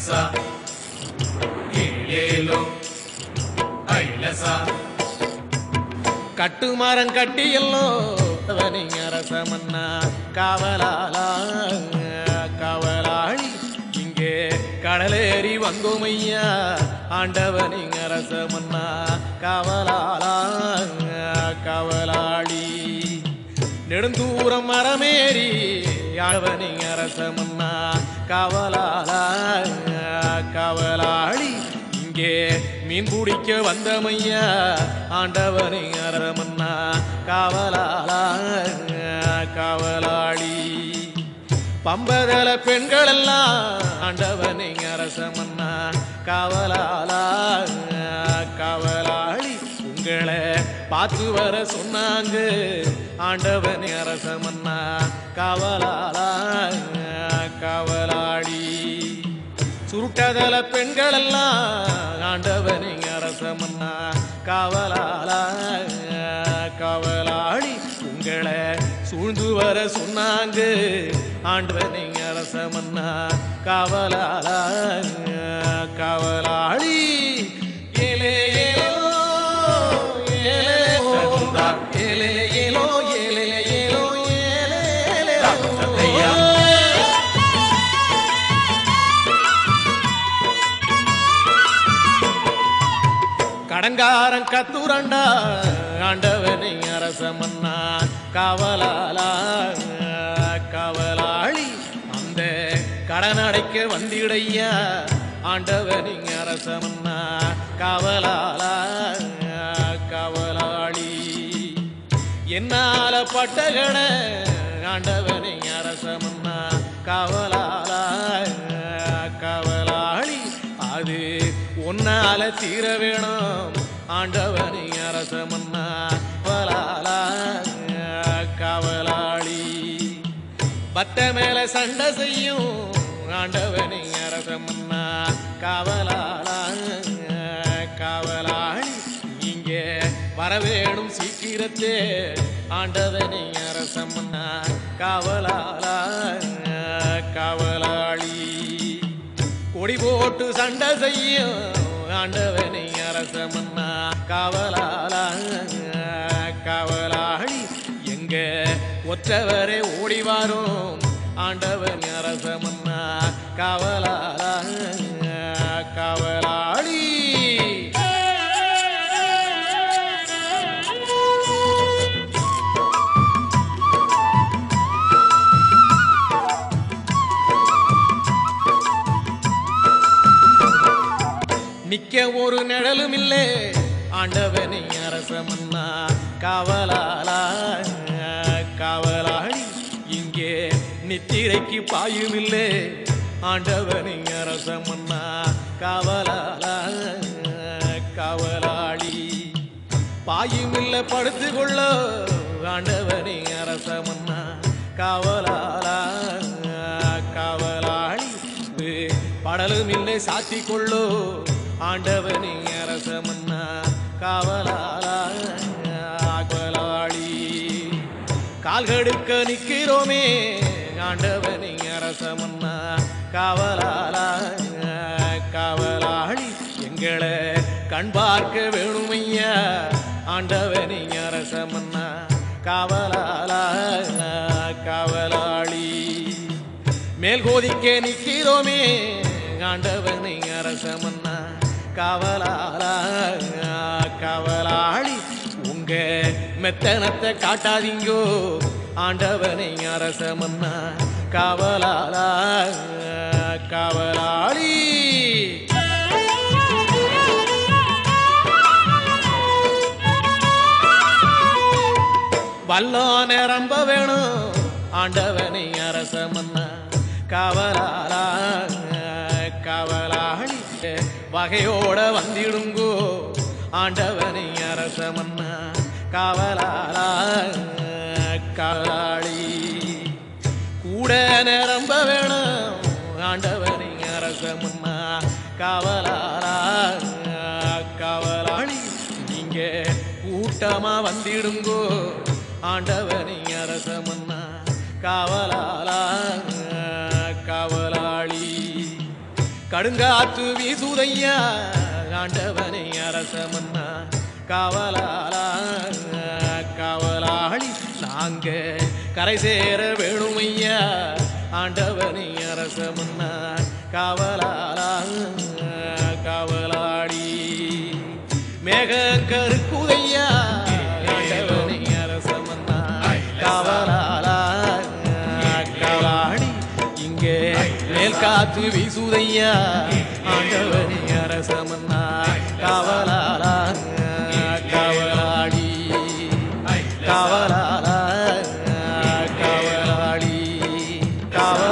ஐலசா ஏலேலோ ஐலசா கட்டுமரம் கட்டியல்லோ நீங்க அரசமன்னா காவலாலா காவலாளி இங்கே கடலேறி வந்தோமையா ஆண்டவனிங்க அரசமன்னா காவலாலா காவலாளி நெடுந்தூரம் மரமேறி ஆண்டவனிங்க அரசமன்னா காவலாலா காவலாளி இங்கே மீன் பிடிக்க வந்தமையா ஆண்டவனை அரமன்னா காவலாளா காவலாளி பம்பதல பெண்கள் எல்லாம் ஆண்டவனை அரசமன்னா காவலாளா காவலாளி உங்களை பார்த்து வர சொன்னாங்க ஆண்டவனை அரசமன்னா காவலாளா காவலாளி சுருட்டதல பெண்கள் எல்லாம் ஆண்டவனை அரசமன்னா காவலாளா காவலாளி உங்களை சூழ்ந்து வர சொன்னாங்க ஆண்டவனை அரசமன்னா காவலாளா காவலாளி ஏலே ஏலோ ஏலே சகுந்தா. ஏலே ஏலோ ஏலே ஏலோ ஏலே ஏலே சத்தையா. கடங்காரன் கத்துரண்டா ஆண்டவனை அரசமன்னா காவலாலா காவலாளி அந்த கடன் அடைக்க வந்திடையா ஆண்டவனை அரசமன்னா காவலாலா காவலாளி என்னால பட்டகட ஆண்டவனை அரசமன்னா காவலாலா காவலாளி அது உன்னால தீர வேணும் ஆண்டவனை அரசமன்னா காவலாலா காவலாளி பத்த மேல சண்டை செய்யும் ஆண்டவனை அரசமன்னா காவலாளா காவலாளி இங்கே வரவேணும் சீக்கிரத்தே ஆண்டவனை அரசமன்னா காவலாளா காவலாளி கொடி போட்டு சண்டை செய்யும் ஆண்டவனை அரசமன்னா காவலாளா காவலாளி எங்க ஒற்றவரே ஓடி வரும் ஆண்டவன் அரசமன்னா காவலாளா காவலாளி நிக்க ஒரு நிழலும் இல்லே ஆண்டவனை அரசமன்னா காவலாளா காவலாளி இங்கே நித்திரைக்கு பாயும் இல்லே ஆண்டவனை அரசமன்னா காவலாளா காவலாளி பாயும் இல்ல படுத்து கொள்ள ஆண்டவனை அரசமன்னா காவலாளா காவலாளி படலும் இல்லை சாத்தி கொள்ளோ ஆண்டவனை அரசமன்னா காவலாளா காவலாளி கால்கடுக்க நிக்கிறோமே ஆண்டவனை அரசமன்னா காவலாளா காவலாளி எங்களை கண் பார்க்க வேணுமையா ஆண்டவனை அரசமன்னா காவலாளா காவலாளி மேல் கோதிக்க நிக்கிறோமே ஆண்டவனை அரசமன்னா காவலாளா காவலாளி உங்க மெத்தனத்தை காட்டாதீங்கோ ஆண்டவனை அரசமன்னா காவலாளா காவலாளி வல்லோ நிரம்ப வேணும் ஆண்டவனை அரசமன்னா காவலாளா காவலாளி வகையோட வந்திடுங்கோ ஆண்டவனை அரசமன்னா காவலாளா காவலாளி கூட நிரம்ப வேணும் ஆண்டவனை அரசமன்னா காவலாளா காவலாளி நீங்க கூட்டமா வந்திடுங்கோ ஆண்டவனை அரசமன்னா காவலாளா காவலாளி கடுங்காத்து வீசுதையா ஆண்டவனை அரசமன்னா காவலாளா காவலாளி நாங்க கரை சேர வேணுமையா ஆண்டவனை அரசமன்னா காவலாளா காவலாடி மேக கருக்குதையா ஆண்டவனை அரசமன்னா காவலாளா காவலாடி இங்கே மேல் காத்து வீசுதையா ஆண்டவனை அரசமன்னா காவலாளா காவலாடி காவலாளா காவலாடி காவலாடி